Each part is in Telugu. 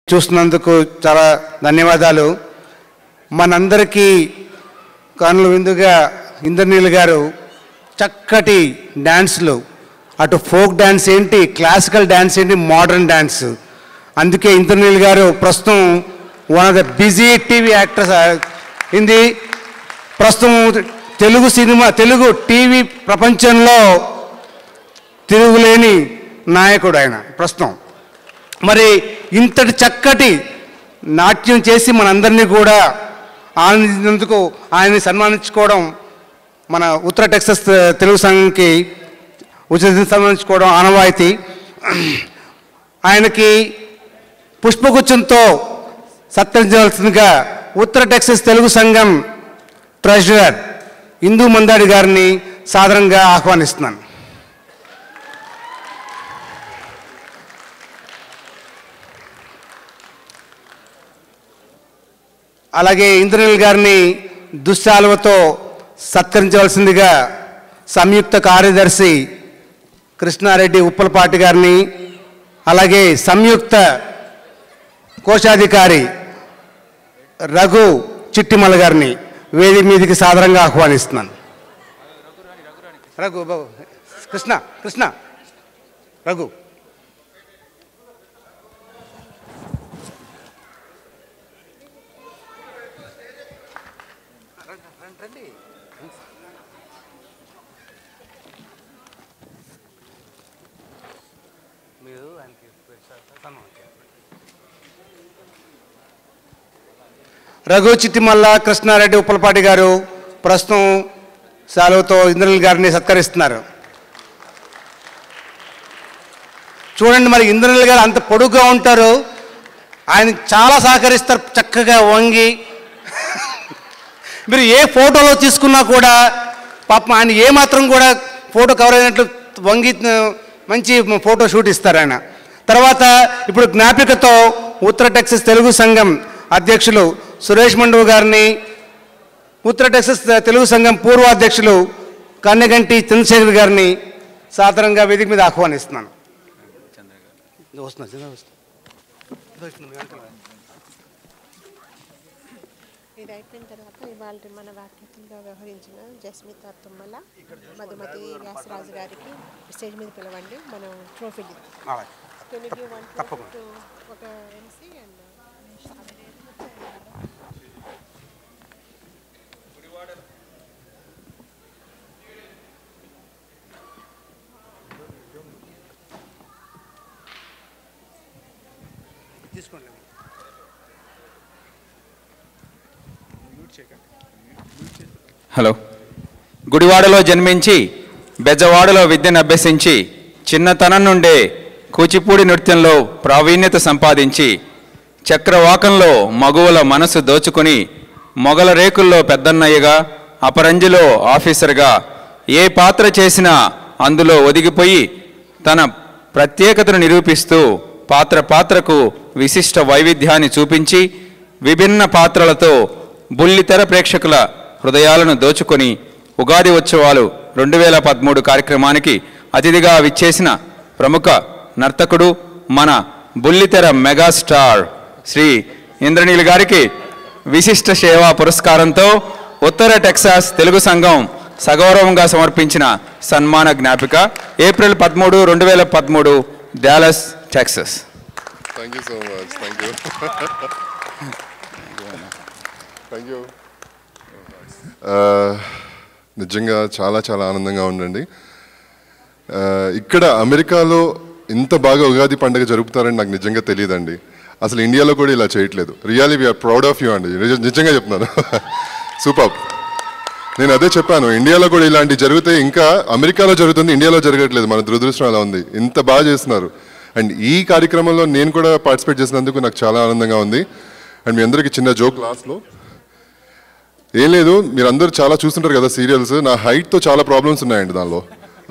చూస్తున్నందుకు చాలా ధన్యవాదాలు మనందరికీ కనుల విందుగా ఇంద్రనీల్ గారు చక్కటి డ్యాన్స్లు అటు ఫోక్ డ్యాన్స్ ఏంటి క్లాసికల్ డ్యాన్స్ ఏంటి మోడర్న్ డ్యాన్స్ అందుకే ఇంద్రనీల్ గారు ప్రస్తుతం one of the busy TV actors ఇది ప్రస్తుతం తెలుగు సినిమా తెలుగు టీవీ ప్రపంచంలో తిరుగులేని నాయకుడు ఆయన ప్రస్తుతం మరి ఇంతటి చక్కటి నాట్యం చేసి మనందరినీ కూడా ఆనందించినందుకు ఆయన్ని సన్మానించుకోవడం మన ఉత్తర టెక్సస్ తెలుగు సంఘంకి ఉచిత సన్మానించుకోవడం ఆనవాయితీ ఆయనకి పుష్పగుచ్చంతో సత్కరించవలసిందిగా ఉత్తర టెక్సస్ తెలుగు సంఘం ట్రెజరర్ ఇందు మందాడి గారిని సాదరంగా ఆహ్వానిస్తున్నాను అలాగే ఇంద్రనీల్ గారిని దుశ్శాలువతో సత్కరించవలసిందిగా సంయుక్త కార్యదర్శి కృష్ణారెడ్డి ఉప్పలపాటి గారిని అలాగే సంయుక్త కోశాధికారి రఘు చిట్టిమల గారిని వేదిక మీదకి సాదరంగా ఆహ్వానిస్తున్నాను రఘు బాబు కృష్ణ కృష్ణ రఘు మీరు ఆయనకి సన్మానం చేయండి. రఘు చిట్టిమల్ల కృష్ణారెడ్డి ఉప్పలపాటి గారు ప్రస్తుతం సెలవుతో ఇంద్రనీల్ గారిని సత్కరిస్తున్నారు చూడండి మరి ఇంద్రనీల్ గారు అంత పొడుగ్గా ఉంటారు ఆయన చాలా సహకరిస్తారు చక్కగా వంగి మీరు ఏ ఫోటోలో తీసుకున్నా కూడా పాపం ఆయన ఏ మాత్రం కూడా ఫోటో కవర్ అయినట్లు వంగి ఆ, మంచి ఫోటో షూట్ ఇస్తారు ఆయన తర్వాత ఇప్పుడు జ్ఞాపికతో ఉత్తర టెక్సస్ తెలుగు సంఘం అధ్యక్షులు సురేష్ మండవ్ గారిని ఉత్తర టెక్సస్ తెలుగు సంఘం పూర్వ అధ్యక్షులు కన్నెగంటి చంద్రశేఖర్ గారిని సాధారణంగా వేదిక మీద ఆహ్వానిస్తున్నాను వస్తున్నా చంద్ర వస్తున్నా. ఇది అయిపోయిన తర్వాత ఇవాళ మన వాక్యతలుగా వ్యవహరించిన జస్మిత తుమ్మల మధుమతి వ్యాసరాజు గారికి స్టేజ్ మీద పిలవండి మనం ట్రోఫీలు అలాగే. తప్పకుండా. ఒక ఎంసీ అండ్ తీసుకోండి హలో గుడివాడలో జన్మించి బెజవాడలో విద్యను అభ్యసించి చిన్నతనం నుండే కూచిపూడి నృత్యంలో ప్రావీణ్యత సంపాదించి చక్రవాకంలో మగువల మనసు దోచుకుని మొగల రేకుల్లో పెద్దన్నయ్యగా అపరంజిలో ఆఫీసర్గా ఏ పాత్ర చేసినా అందులో ఒదిగిపోయి తన ప్రత్యేకతను నిరూపిస్తూ పాత్ర పాత్రకు విశిష్ట వైవిధ్యాన్ని చూపించి విభిన్న పాత్రలతో బుల్లితెర ప్రేక్షకుల హృదయాలను దోచుకొని ఉగాది ఉత్సవాలు రెండు వేల పదమూడు కార్యక్రమానికి అతిథిగా విచ్చేసిన ప్రముఖ నర్తకుడు మన బుల్లితెర మెగాస్టార్ శ్రీ ఇంద్రనీల్ గారికి విశిష్ట సేవా పురస్కారంతో ఉత్తర టెక్సాస్ తెలుగు సంఘం సగౌరవంగా సమర్పించిన సన్మాన జ్ఞాపిక ఏప్రిల్ పదమూడు రెండు వేల పదమూడు Dallas Texas Thank you so much. Thank you. Thank you. Uh, నిజంగా చాలా చాలా ఆనందంగా ఉండండి Uh, ఇక్కడ అమెరికాలో ఇంత బాగా ఉగాది పండుగ జరుపుతారని నాకు నిజంగా తెలియదండి అసలు ఇండియాలో కూడా ఇలా చేయట్లేదు really we are proud of you అండి నిజ- నిజంగా చెప్తున్నాను సూపర్ నేను అదే చెప్పాను ఇండియాలో కూడా ఇలాంటి జరిగితే ఇంకా అమెరికాలో జరుగుతుంది ఇండియాలో జరగట్లేదు మన దురదృష్టం అలా ఉంది ఇంత బాగా చేస్తున్నారు అండ్ ఈ కార్యక్రమంలో నేను కూడా పార్టిసిపేట్ చేసినందుకు నాకు చాలా ఆనందంగా ఉంది అండ్ మీ అందరికీ చిన్న జోక్ లాస్ట్లో ఏం లేదు మీరు అందరూ చాలా చూస్తుంటారు కదా సీరియల్స్ నా హైట్తో చాలా ప్రాబ్లమ్స్ ఉన్నాయండి దానిలో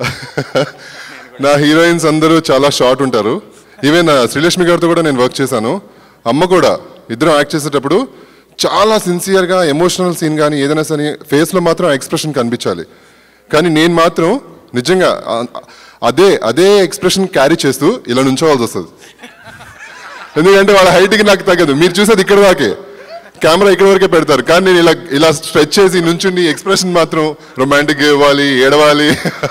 నా హీరోయిన్స్ అందరూ చాలా షార్ట్ ఉంటారు ఈవెన్ శ్రీలక్ష్మి గారితో కూడా నేను వర్క్ చేశాను అమ్మ కూడా ఇద్దరం యాక్ట్ చేసేటప్పుడు చాలా సిన్సియర్గా ఎమోషనల్ సీన్ కానీ ఏదైనా సరే ఫేస్లో మాత్రం ఎక్స్ప్రెషన్ కనిపించాలి కానీ నేను మాత్రం నిజంగా ఆ- అదే అదే ఎక్స్ప్రెషన్ క్యారీ చేస్తూ ఇలా నుంచోవాల్సి వస్తుంది ఎందుకంటే వాళ్ళ హైట్కి నాకు తగ్గదు మీరు చూసేది ఇక్కడ దాకే కెమెరా ఇక్కడ వరకే పెడతారు కానీ నేను ఇలా ఇలా స్ట్రెచ్ చేసి నుంచుండి ఎక్స్ప్రెషన్ మాత్రం రొమాంటిక్ ఇవ్వాలి ఏడవాలి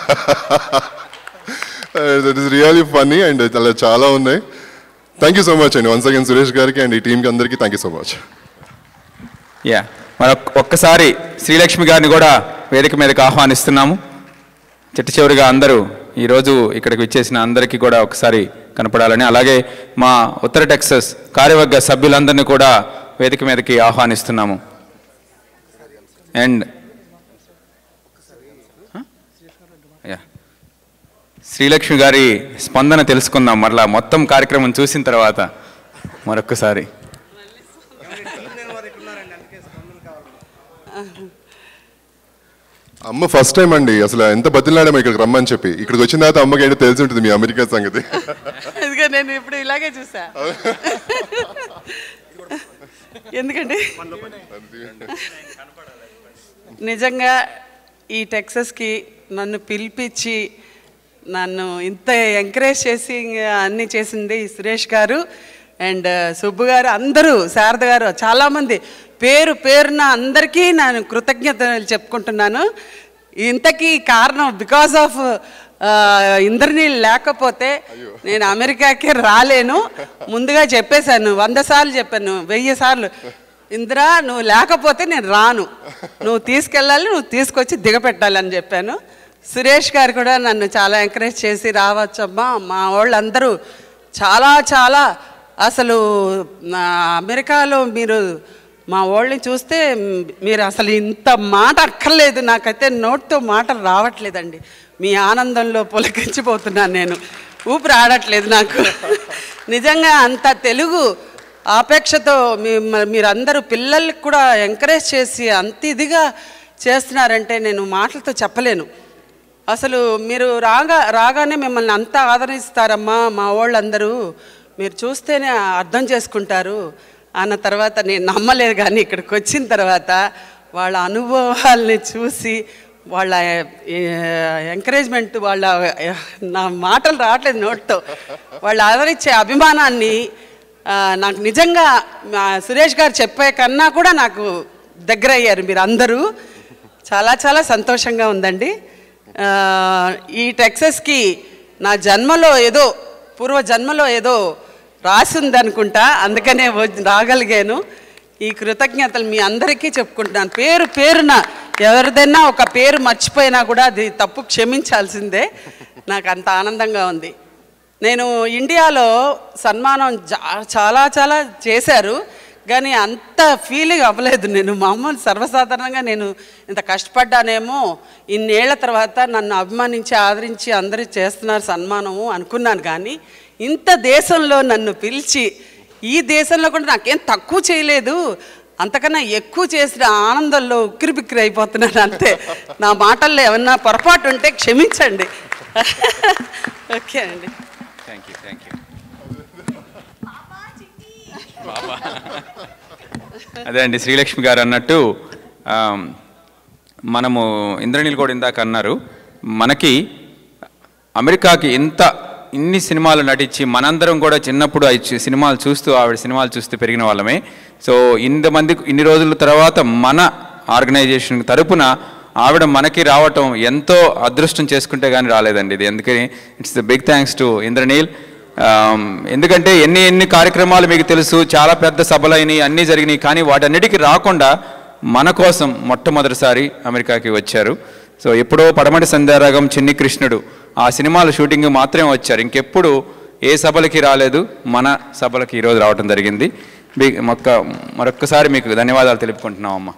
that is really funny and అలా చాలా ఉన్నాయి థ్యాంక్ యూ సో మచ్ అండి వన్స్ అగైన్ సురేష్ గారికి అండ్ ఈ టీంకి అందరికీ thank you so much yeah మరి ఒక్- ఒక్కసారి శ్రీలక్ష్మి గారిని కూడా వేదిక మీదకి ఆహ్వానిస్తున్నాము చిట్ట చివరిగా అందరూ ఈరోజు ఇక్కడికి విచ్చేసిన అందరికీ కూడా ఒకసారి కనపడాలని అలాగే మా ఉత్తర టెక్సస్ కార్యవర్గ సభ్యులందరినీ కూడా వేదిక మీదకి ఆహ్వానిస్తున్నాము అండ్ యా శ్రీలక్ష్మి గారి స్పందన తెలుసుకుందాం మరలా మొత్తం కార్యక్రమం చూసిన తర్వాత మరొక్కసారి అమ్మ ఫస్ట్ టైం అండి అసలు ఎంత బతిలాడాము ఇక్కడికి రమ్మని చెప్పి ఇక్కడికి వచ్చిన తర్వాత అమ్మకి ఏంటో తెలిసి ఉంటుంది మీ అమెరికా సంగతి ఇదిగో నేను ఇప్పుడు ఇలాగే చూసా ఎందుకండి నిజంగా ఈ టెక్సస్కి నన్ను పిలిపించి నన్ను ఇంత ఎంకరేజ్ చేసి ఇంకా అన్నీ చేసింది ఈ సురేష్ గారు అండ్ సుబ్బు గారు అందరూ శారద గారు చాలామంది పేరు పేరున అందరికీ నేను కృతజ్ఞతలు చెప్పుకుంటున్నాను ఇంతకీ కారణం బికాస్ ఆఫ్ ఇంద్రనీళ్ళు లేకపోతే నేను అమెరికాకి రాలేను ముందుగా చెప్పేశాను వంద సార్లు చెప్పాను వెయ్యి సార్లు ఇందిరా నువ్వు లేకపోతే నేను రాను నువ్వు తీసుకెళ్ళాలి నువ్వు తీసుకొచ్చి దిగపెట్టాలి అని చెప్పాను సురేష్ గారు కూడా నన్ను చాలా ఎంకరేజ్ చేసి రావచ్చమ్మా మా వాళ్ళందరూ చాలా చాలా అసలు నా అమెరికాలో మీరు మా వాళ్ళని చూస్తే మ్, మీరు అసలు ఇంత మాట అక్కర్లేదు నాకైతే నోట్తో మాటలు రావట్లేదండి మీ ఆనందంలో పులకించిపోతున్నాను నేను ఊపిరి ఆడట్లేదు నాకు నిజంగా అంత తెలుగు ఆపేక్షతో మీ మ- మీరందరూ పిల్లలకి కూడా ఎంకరేజ్ చేసి అంత ఇదిగా చేస్తున్నారంటే నేను మాటలతో చెప్పలేను అసలు మీరు రాగా రాగానే మిమ్మల్ని అంతా ఆదరిస్తారమ్మా మా వాళ్ళందరూ మీరు చూస్తేనే అర్థం చేసుకుంటారు అన్న తర్వాత నేను నమ్మలేదు కానీ ఇక్కడికి వచ్చిన తర్వాత వాళ్ళ అనుభవాల్ని చూసి వాళ్ళ ఎంకరేజ్మెంట్ వాళ్ళ ఏ, నా మాటలు రావట్లేదు నోట్తో వాళ్ళు ఆదరించే అభిమానాన్ని ఆ, నాకు నిజంగా మా సురేష్ గారు చెప్పే కన్నా కూడా నాకు దగ్గర అయ్యారు మీరు అందరూ చాలా చాలా సంతోషంగా ఉందండి ఆ, ఈ టెక్సస్కి నా జన్మలో ఏదో పూర్వ జన్మలో ఏదో రాసింది అనుకుంటా అందుకనే వ- రాగలిగాను ఈ కృతజ్ఞతలు మీ అందరికీ చెప్పుకుంటున్నాను పేరు పేరున ఎవరిదైనా ఒక పేరు మర్చిపోయినా కూడా అది తప్పు క్షమించాల్సిందే నాకు అంత ఆనందంగా ఉంది నేను ఇండియాలో సన్మానం జా- చాలా చాలా చేశారు కానీ అంత ఫీలింగ్ అవ్వలేదు నేను మామూలు సర్వసాధారణంగా నేను ఇంత కష్టపడ్డానేమో ఇన్నేళ్ల తర్వాత నన్ను అభిమానించి ఆదరించి అందరూ చేస్తున్నారు సన్మానము అనుకున్నాను కానీ ఇంత దేశంలో నన్ను పిలిచి ఈ దేశంలో కూడా నాకేం తక్కువ చేయలేదు అంతకన్నా ఎక్కువ చేసిన ఆనందంలో ఉక్కిరి బిక్కిరి అయిపోతున్నాను అంతే నా మాటల్లో ఏమన్నా పొరపాటు ఉంటే క్షమించండి ఓకే అండి థ్యాంక్ యూ థ్యాంక్ యూ అదే అండి శ్రీలక్ష్మి గారు అన్నట్టు ఆమ్, మనము ఇంద్రనీల్ కూడా ఇందాక అన్నారు మనకి అమెరికాకి ఇంత ఇన్ని సినిమాలు నటించి మనందరం కూడా చిన్నప్పుడు అవి చూ- సినిమాలు చూస్తూ ఆవిడ సినిమాలు చూస్తూ పెరిగిన వాళ్ళమే సో ఇంతమంది ఇన్ని రోజుల తర్వాత మన ఆర్గనైజేషన్ తరపున ఆవిడ మనకి రావటం ఎంతో అదృష్టం చేసుకుంటే కానీ రాలేదండి ఇది ఎందుకని it's the big thanks to Indraneel um, ఎందుకంటే ఎన్ని ఎన్ని కార్యక్రమాలు మీకు తెలుసు చాలా పెద్ద సభలైనవి అన్నీ జరిగినాయి కానీ వాటన్నిటికీ రాకుండా మన కోసం మొట్టమొదటిసారి అమెరికాకి వచ్చారు సో ఎప్పుడో పడమటి సంధ్యారాగం చిన్ని కృష్ణుడు ఆ సినిమాల షూటింగ్ మాత్రమే వచ్చారు ఇంకెప్పుడు ఏ సభలకి రాలేదు మన సభలకి ఈరోజు రావటం జరిగింది మీ మొక్క మరొక్కసారి మీకు ధన్యవాదాలు తెలుపుకుంటున్నాం అమ్మా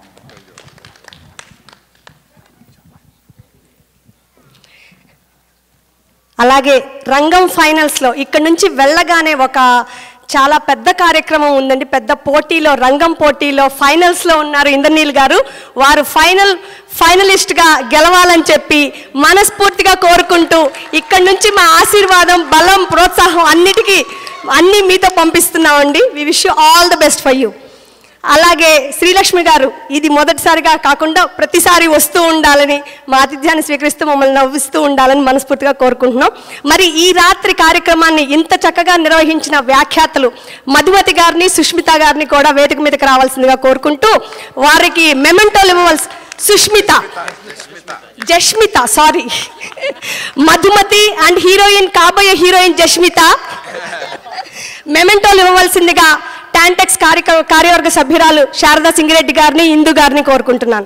అలాగే రంగం ఫైనల్స్లో ఇక్కడ నుంచి వెళ్ళగానే ఒక చాలా పెద్ద కార్యక్రమం ఉందండి పెద్ద పోటీలో రంగం పోటీలో ఫైనల్స్లో ఉన్నారు ఇంద్రనీల్ గారు వారు ఫైనల్ ఫైనలిస్ట్గా గెలవాలని చెప్పి మనస్ఫూర్తిగా కోరుకుంటూ ఇక్కడ నుంచి మా ఆశీర్వాదం బలం ప్రోత్సాహం అన్నిటికీ అన్నీ మీతో పంపిస్తున్నామండి we wish you all the best for you అలాగే శ్రీలక్ష్మి గారు ఇది మొదటిసారిగా కాకుండా ప్రతిసారి వస్తూ ఉండాలని మా ఆతిథ్యాన్ని స్వీకరిస్తూ మమ్మల్ని నవ్విస్తూ ఉండాలని మనస్ఫూర్తిగా కోరుకుంటున్నాం మరి ఈ రాత్రి కార్యక్రమాన్ని ఇంత చక్కగా నిర్వహించిన వ్యాఖ్యాతలు మధుమతి గారిని సుష్మిత గారిని కూడా వేదిక మీదకి రావాల్సిందిగా కోరుకుంటూ వారికి మెమెంటోలు ఇవ్వవలసి Sushmita Jashmita sorry Madhumati and heroine కాబోయే హీరోయిన్ జష్మిత మెమెంటోలు ఇవ్వవలసిందిగా టాంటెక్స్ కార్య కార్యవర్గ సభ్యురాలు శారదా సింగిరెడ్డి గారిని ఇందు గారిని కోరుకుంటున్నాను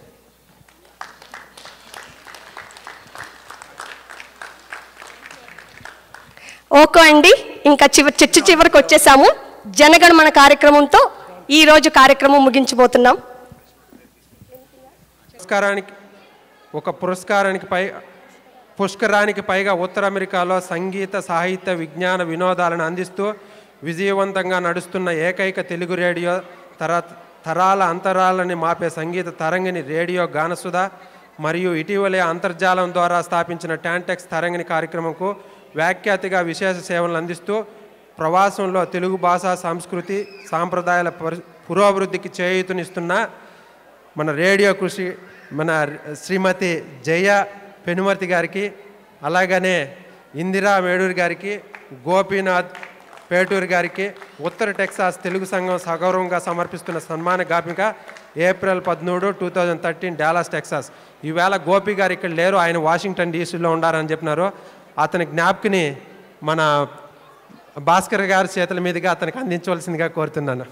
ఓకే అండి ఇంకా చివరి చర్చ చివరికి వచ్చేసాము జనగణమన కార్యక్రమంతో ఈ రోజు కార్యక్రమం ముగించబోతున్నాం పురస్కారానికి ఒక పురస్కారానికి పై పుష్కరానికి పైగా ఉత్తర అమెరికాలో సంగీత సాహిత్య విజ్ఞాన వినోదాలను అందిస్తూ విజయవంతంగా నడుస్తున్న ఏకైక తెలుగు రేడియో తర తరాల అంతరాలని మాపే సంగీత తరంగిణి రేడియో గానసుధ మరియు ఇటీవలే అంతర్జాలం ద్వారా స్థాపించిన టాంటెక్స్ తరంగిణి కార్యక్రమంకు వ్యాఖ్యాతిగా విశేష సేవలు అందిస్తూ ప్రవాసంలో తెలుగు భాషా సంస్కృతి సాంప్రదాయాల పరి పురోభివృద్ధికి చేయూతనిస్తున్న మన రేడియో కృషి మన శ్రీమతి జయ పెనుమతి గారికి అలాగనే ఇందిరా వేడూరి గారికి గోపీనాథ్ పేటూరు గారికి ఉత్తర టెక్సాస్ తెలుగు సంఘం సగౌరవంగా సమర్పిస్తున్న సన్మాన జ్ఞాపిక ఏప్రిల్ పదమూడు two thousand thirteen Dallas Texas ఈవేళ గోపి గారు ఇక్కడ లేరు ఆయన వాషింగ్టన్ డీసీలో ఉండారని చెప్పినారు అతని జ్ఞాపికని మన భాస్కర్ గారి చేతుల మీదుగా అతనికి అందించవలసిందిగా కోరుతున్నాను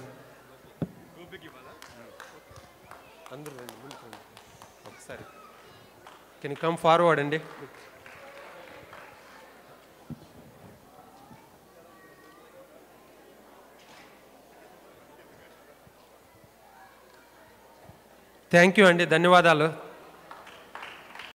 అందరూ రండి, ముందుకు రండి. ఒకసారి కెన్ కమ్ ఫార్వర్డ్ అండి థ్యాంక్ యూ అండి ధన్యవాదాలు